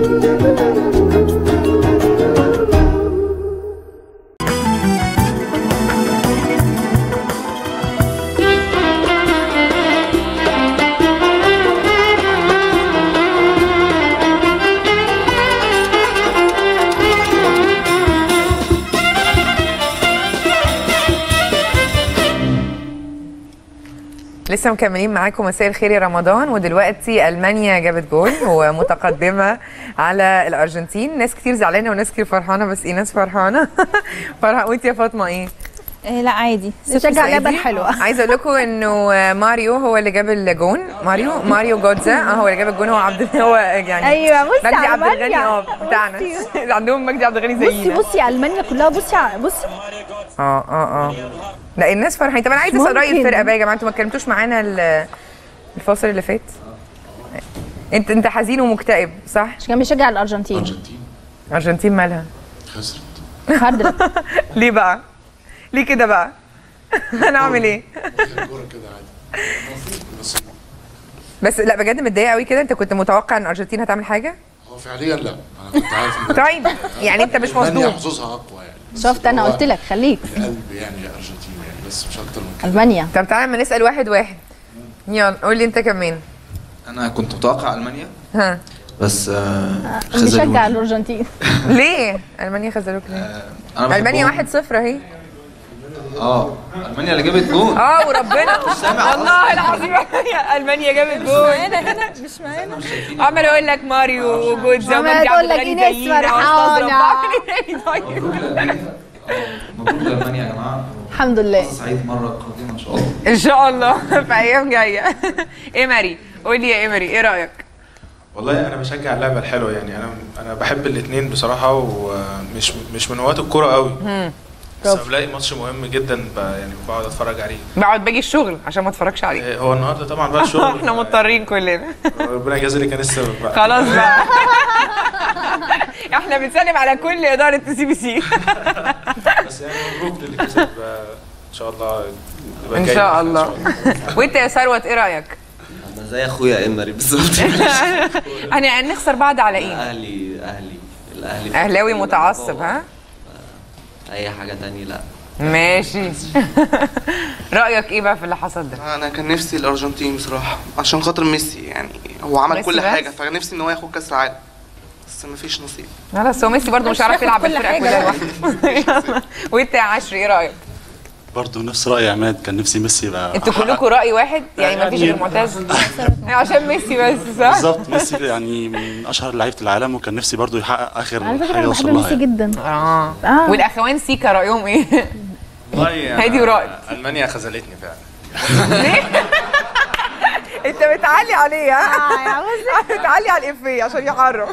لسه مكملين معاكم مساء الخير يا رمضان ودلوقتي المانيا جابت جول ومتقدمه على الارجنتين ناس كتير زعلانه وناس كتير فرحانه بس ايناس فرحانه فرحانه وانت يا فاطمه ايه إيه لا عادي صفر نشجع سعيدي. لعبه حلوه عايزه اقول لكم انه ماريو هو اللي جاب الجون ماريو ماريو جودزا اه هو اللي جاب الجون هو عبد هو يعني أيوة، بصي مجدي على عبد الغني مانيا. اه بتاعنا عندهم مجدي عبد الغني بصي زينا بصي المانيا كلها بصي ع- بصي اه اه اه لا الناس فرحانين طب انا عايزه اسال راي ممكن. الفرقه بقى يا جماعه انتوا ما اتكلمتوش معانا ال- الفاصل اللي فات انت انت حزين ومكتئب صح مش كان بيشجع الارجنتين ارجنتين ارجنتين مالها خسرت هارد ليه بقى ليه كده بقى هنعمل ايه الكوره كده عادي بس بس لا بجد متضايقه قوي كده انت كنت متوقع ان الارجنتين هتعمل حاجه هو فعليا لا انا كنت عارف ان طيب يعني انت مش المانيا مصدوم حظوظها اقوى يعني بس شفت انا هو قلت لك خليك في قلب يعني ارجنتين يعني بس مش اكتر من كده المانيا طب تعالى اما نسال واحد واحد يلا قول لي انت كمان انا كنت متوقع المانيا ها بس آه بيشجع خذلوني الارجنتين ليه المانيا خذلوك ليه آه انا المانيا بحبهم. 1 0 اهي اه المانيا اللي جابت جون اه وربنا والله العظيم يا المانيا جابت جول هنا هنا مش معانا عمال اقول لك ماريو وجودزا عمال ومجدي تقول عبد لك الغني إيناس زينا فرحانة. وأستاذ رباعي. طيب مبروك لألمانيا. آه، مبروك لالمانيا يا جماعه الحمد لله سعيد مره قادمه ان شاء الله ان شاء الله في ايام جايه ايه ماري قول لي يا ايمري ايه رايك والله انا بشجع اللعبه الحلوه يعني انا انا بحب الاثنين بصراحه ومش مش من هواة الكوره قوي بس لما بلاقي ماتش مهم جدا ب- يعني بقعد اتفرج عليه بقعد باجي الشغل عشان ما اتفرجش عليه إيه، هو النهارده طبعا بقى الشغل احنا مضطرين كلنا ربنا يجازي اللي كان السبب بقى خلاص بقى احنا بنسلم على كل اداره سي بي سي بس يعني مبروك للي كسب آه، ان شاء الله يبقى ان جاي شاء إن الله وانت يا ثروت ايه رايك؟ انا زي اخويا امري بالظبط انا نخسر بعض على ايه؟ اهلي اهلي الاهلي في اهلاوي الدنيا متعصب بابا. ها؟ اي حاجه تانية لا ماشي رايك ايه بقى في اللي حصل ده؟ انا كان نفسي الارجنتين بصراحه عشان خاطر ميسي يعني هو عمل ميسي كل بس؟ حاجه فنفسي ان هو ياخد كاس العالم بس مفيش نصيب خلاص هو ميسي برضه مش هيعرف ياخد يلعب كل بالفرقه حاجة كلها بقى. لوحده وانت يا عشري ايه رايك؟ برضه نفس رأي عماد كان نفسي ميسي يبقى انتوا كلكم راي واحد يعني ما فيش غير معتز عشان ميسي بس صح؟ بالظبط ميسي يعني من اشهر لعيبه العالم وكان نفسي برضه يحقق اخر على فكره حاجه انا وصل بحب لها ميسي يعني. جدا اه آه. والاخوان سيكا رايهم ايه؟ والله هادي ورائد. المانيا خذلتني فعلا انت بتعلي عليه ها؟ بتعلي على الافيه عشان يحرم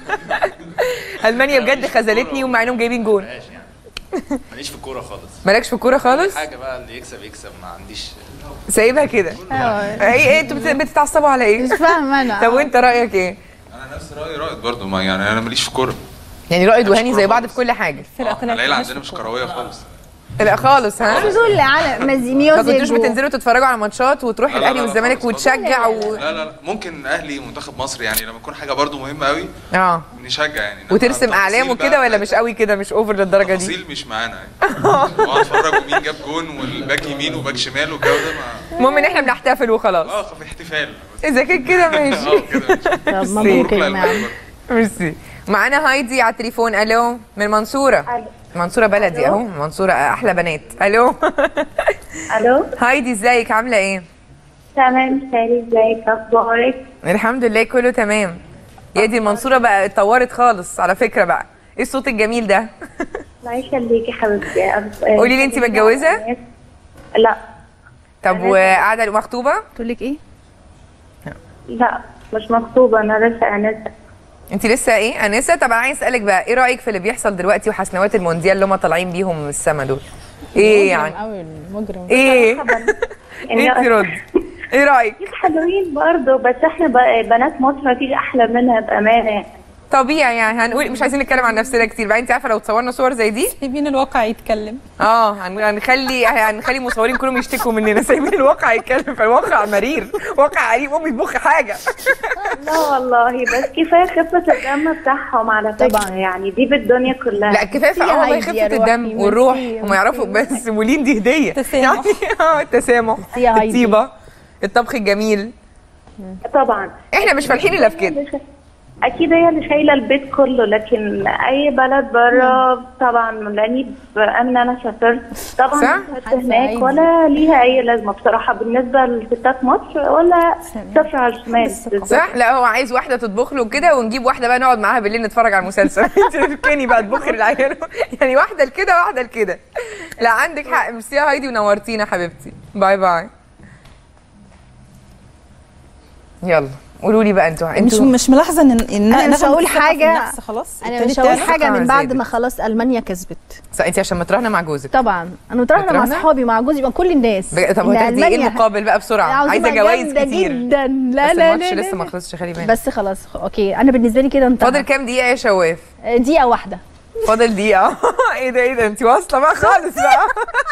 المانيا بجد خذلتني ومع انهم جايبين جون ماليش في الكوره خالص مالكش في الكوره خالص حاجه بقى اللي يكسب يكسب ما عنديش سايبها كده ايه ايه انتوا بت- بتتعصبوا على ايه؟ مش فاهمه انا طب وانت رايك ايه؟ انا نفس رايي رائد برضه ما يعني انا ماليش في كوره يعني رائد وهاني زي بعض في كل حاجه احنا العيله عندنا مش كرويه خالص لا خالص ها؟ دول على مزي ما كنتوش ميوزك و- بتنزلوا تتفرجوا على ماتشات وتروح لا، لا، الاهلي لا، والزمالك خالص، وتشجع و... لا لا لا ممكن اهلي منتخب مصر يعني لما يكون حاجه برضه مهمه قوي اه نشجع يعني إنما وترسم التفاصيل اعلام بقى وكده ولا بتاعت- مش قوي كده مش اوفر للدرجه دي التفاصيل مش معانا يعني واقعد اتفرج ومين جاب جون والباك يمين وباك شمال والجو ده ما المهم ان احنا بنحتفل وخلاص اه في احتفال اذا كان كده ماشي اه كده ماشي. طب ميرسي. مبروك يا لا، جماعه المانيا برضه. ميرسي معانا هايدي على التليفون الو من المنصوره منصوره بلدي اهو منصوره احلى بنات الو الو هايدي ازيك عامله ايه تمام ساري ازيك اخبارك الحمد لله كله تمام يا دي المنصوره بقى اتطورت خالص على فكره بقى ايه الصوت الجميل ده الله يخليكي حبيبتي أب- قولي لي انت متجوزه لا طب وقاعده مخطوبه تقول لك ايه لا مش مخطوبه انا لسه انسه انت لسه ايه انسه طب انا عايز اسالك بقى ايه رايك في اللي بيحصل دلوقتي وحسنوات المونديال اللي هم طالعين بيهم من السما دول ايه يعني قوي المجرم ايه انت رد ايه رايك حلوين برضه بس احنا ب- بنات مصر مفيش احلى منها بامانه طبيعي يعني هنقول مش عايزين نتكلم عن نفسنا كتير بقى انت عارفه لو تصورنا صور زي دي سايبين الواقع يتكلم اه هن- هنخلي هنخلي المصورين كلهم يشتكوا مننا سايبين الواقع يتكلم فالواقع مرير واقع قريب امي تبخ حاجه لا والله بس كفايه خفه الدم بتاعهم على فكره طبعاً. يعني دي بالدنيا كلها لا كفايه فيها اه والله هايدي يا خفه روحي، الدم والروح ميرسي، هم يعرفوا بس مولين دي هديه تسامح. يعني اه التسامح يا هايدي. الطيبه الطبخ الجميل طبعا احنا مش فالحين الا في كده اكيد هي اللي شايله البيت كله لكن اي بلد بره طبعا لاني بامن انا سافرت طبعا صح؟ سافرت هناك ولا ليها اي لازمه بصراحه بالنسبه لستات مصر ولا سفر على الشمال بالظبط. صح لا هو عايز واحده تطبخ له كده ونجيب واحده بقى نقعد معاها بالليل نتفرج على المسلسل انت تركني بقى تطبخي للعيال يعني واحده لكده واحده لكده لا عندك حق ميرسي يا هايدي ونورتينا حبيبتي باي باي يلا قولوا لي بقى انتوا مش انتوا مش ملاحظه ان ان انا مش نغمة هقول الثقة في حاجه النفس خلاص انا ابتدت مش هقول تعرف. حاجه من طبعاً بعد زادت. ما خلاص المانيا كسبت انت عشان متراهنه مع جوزك طبعا انا متراهنه مع متراهنة؟ اصحابي مع جوزي مع كل الناس بجد- طب إن هتاخدي ايه ألمانيا المقابل بقى بسرعه عاوزة عايزه بقى جوائز جامدة كتير جدا لا بس لا الماتش لا, لسه لا, ما خلصش خلي بالك بس خلاص اوكي انا بالنسبه لي كده انتهى فاضل كام دقيقه يا شواف دقيقه واحده فاضل دقيقه ايه ده ايه ده انت واصله بقى خالص بقى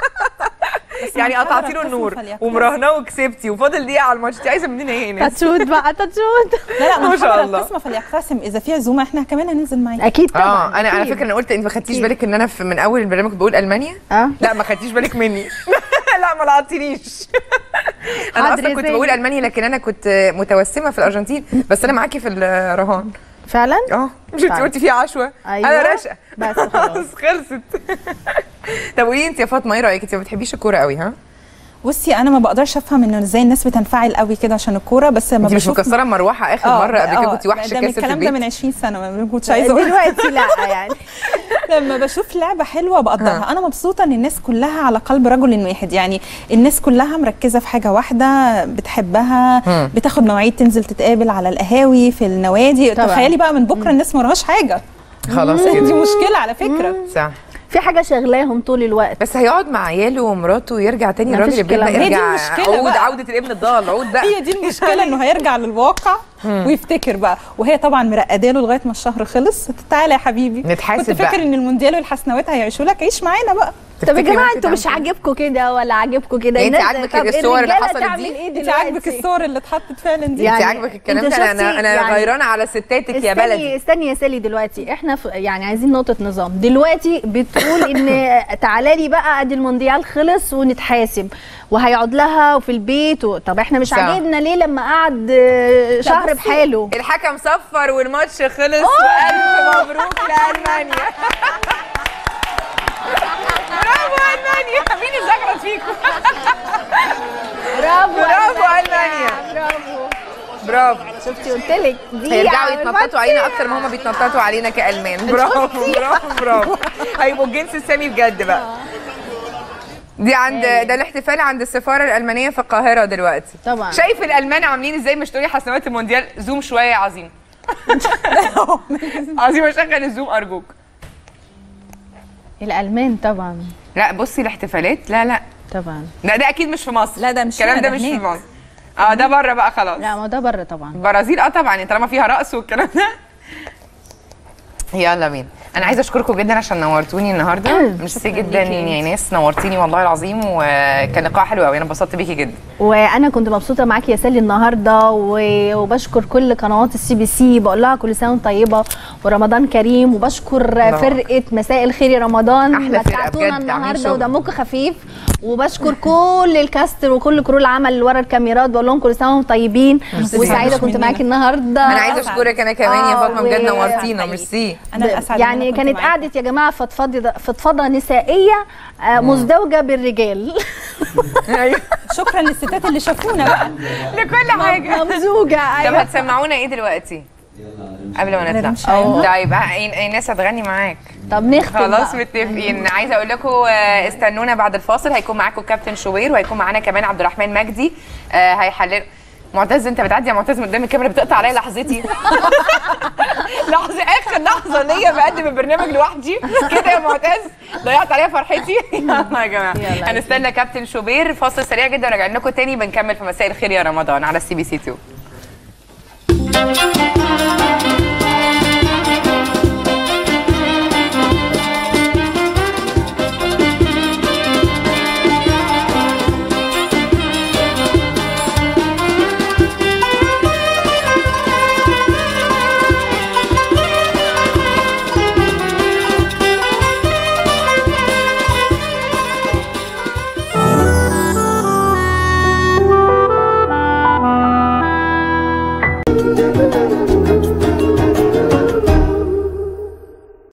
يعني قطعتي له النور ومراهناه وكسبتي وفاضل دقيقه على الماتش انت عايزه مننا ايه يا ناس تاتشوت بقى تاتشوت لا لا ما ما شاء شاء الله. الله فليقتسم اذا في عزومه احنا كمان هننزل معاك اكيد طبعا اه انا على أكيد. فكره انا قلت انت ما خدتيش أكيد. بالك ان انا في من اول البرنامج بقول المانيا اه لا ما خدتيش بالك مني لا ما لقطتنيش انا حاضر اصلا يا كنت زين. بقول المانيا لكن انا كنت متوسمه في الارجنتين بس انا معاكي في الرهان فعلا اه مش انت طيب. قلتي فيها عشوه أيوة. انا رشقه بس خلاص خلاص خلصت طب قولي لي انت يا فاطمه ايه رايك انت ما بتحبيش الكوره قوي ها بصي انا ما بقدرش افهم انه ازاي الناس بتنفعل قوي كده عشان الكوره بس لما انت مش بشوف مكسره مروحه اخر آه، مره قبل كده آه، كنت وحش ده من كاسر في الكلام ده البيت من 20 سنه ما كنتش عايزه اقول دلوقتي لا يعني لما بشوف لعبه حلوه بقدرها انا مبسوطه ان الناس كلها على قلب رجل واحد يعني الناس كلها مركزه في حاجه واحده بتحبها مم. بتاخد مواعيد تنزل تتقابل على القهاوي في النوادي طبعاً. تخيلي بقى من بكره الناس ما وراهاش حاجه خلاص دي كده مشكله على فكره صح في حاجه شغلاهم طول الوقت بس هيقعد مع عياله ومراته ويرجع تاني مفيش الراجل يبقى كلام. هي دي يرجع المشكلة عود بقى. عوده الابن الضال عود بقى هي دي المشكله انه هيرجع للواقع ويفتكر بقى وهي طبعا مرقداله لغايه ما الشهر خلص تعالى يا حبيبي نتحاسب كنت فاكر بقى. ان المونديال والحسنوات هيعيشوا لك عيش معانا بقى طب يا تفتكري جماعه ممكن انتوا مش تعمل كده؟ عاجبكم كده ولا عاجبكم كده يعني انت الناس- عاجبك طب الصور اللي الرجالة حصلت تعمل دي؟ ايه انت دلوقتي عاجبك الصور اللي اتحطت فعلا دي انت يعني عاجبك الكلام انت ده انا شفتي انا يعني- غيرانه على ستاتك يا استني بلدي استني يا سالي دلوقتي احنا في يعني عايزين نقطه نظام دلوقتي بتقول ان تعالى لي بقى ادي المونديال خلص ونتحاسب وهيقعد لها وفي البيت و... طب احنا مش صح. عاجبنا ليه لما قعد آه، شهر بصي، بحاله الحكم صفر والماتش خلص والف مبروك لالمانيا برافو المانيا مين اللي زغرت فيكم برافو برافو المانيا برافو برافو شفتي قلت لك دي هيرجعوا عملت يتنططوا علينا اكتر ما هم بيتنططوا علينا كالمان برافو برافو برافو هيبقوا الجنس السامي بجد بقى دي عند ده الاحتفال عند السفاره الالمانيه في القاهره دلوقتي طبعا شايف الالمان عاملين ازاي مش تقولي حسنوات المونديال زوم شويه يا عظيم عظيم اشغل الزوم ارجوك الالمان طبعا لا بصي الاحتفالات لا لا طبعا لا ده اكيد مش في مصر لا ده مش الكلام هنا، ده ده مش في هناك. مصر اه ده بره بقى خلاص لا ما ده بره طبعا البرازيل اه طبعا يعني طالما فيها رقص والكلام ده يلا بينا انا عايزه اشكركم جدا عشان نورتوني النهارده ميرسي جدا يا ناس نورتيني والله العظيم وكان لقاء حلو قوي انا انبسطت بيكي جدا وانا كنت مبسوطه معاكي يا سالي النهارده و- وبشكر كل قنوات السي بي سي بقول لها كل سنه وانت طيبه ورمضان كريم وبشكر الله. فرقه مساء الخير يا رمضان أحلى فرقة متعتونا بجد، عاملين النهارده شغل. ودمكم خفيف وبشكر كل الكاست وكل كرو العمل اللي ورا الكاميرات بقول لهم كل سنه وانتم طيبين ميرسي. وسعيده كنت مننا. معاكي النهارده انا عايزه اشكرك انا كمان يا آه، فاطمه بجد و- نورتينا ميرسي انا الاسعد إن يعني أنا كنت كانت معاكم. قعدة يا جماعه فضفضه فضفضه نسائيه آه، مزدوجه بالرجال ايوه شكرا للستات اللي شافونا بقى لكل حاجه ممزوجه طب ايوه هتسمعونا ايه دلوقتي قبل ما نطلع نمشي أيوة. طيب آه، اي أي ناس هتغني معاك طب نختم خلاص بقى. متفقين عايزه اقول لكم آه، استنونا بعد الفاصل هيكون معاكم كابتن شوبير وهيكون معانا كمان عبد الرحمن مجدي آه، هيحلل معتز انت بتعدي يا معتز من قدام الكاميرا بتقطع عليا لحظتي لحظه اخر لحظه ليا بقدم البرنامج لوحدي كده يا معتز ضيعت عليا فرحتي يلا يا جماعه يلا. هنستنى كابتن شوبير فاصل سريع جدا وراجعين لكم تاني بنكمل في مساء الخير يا رمضان على السي بي سي 2 Thank you.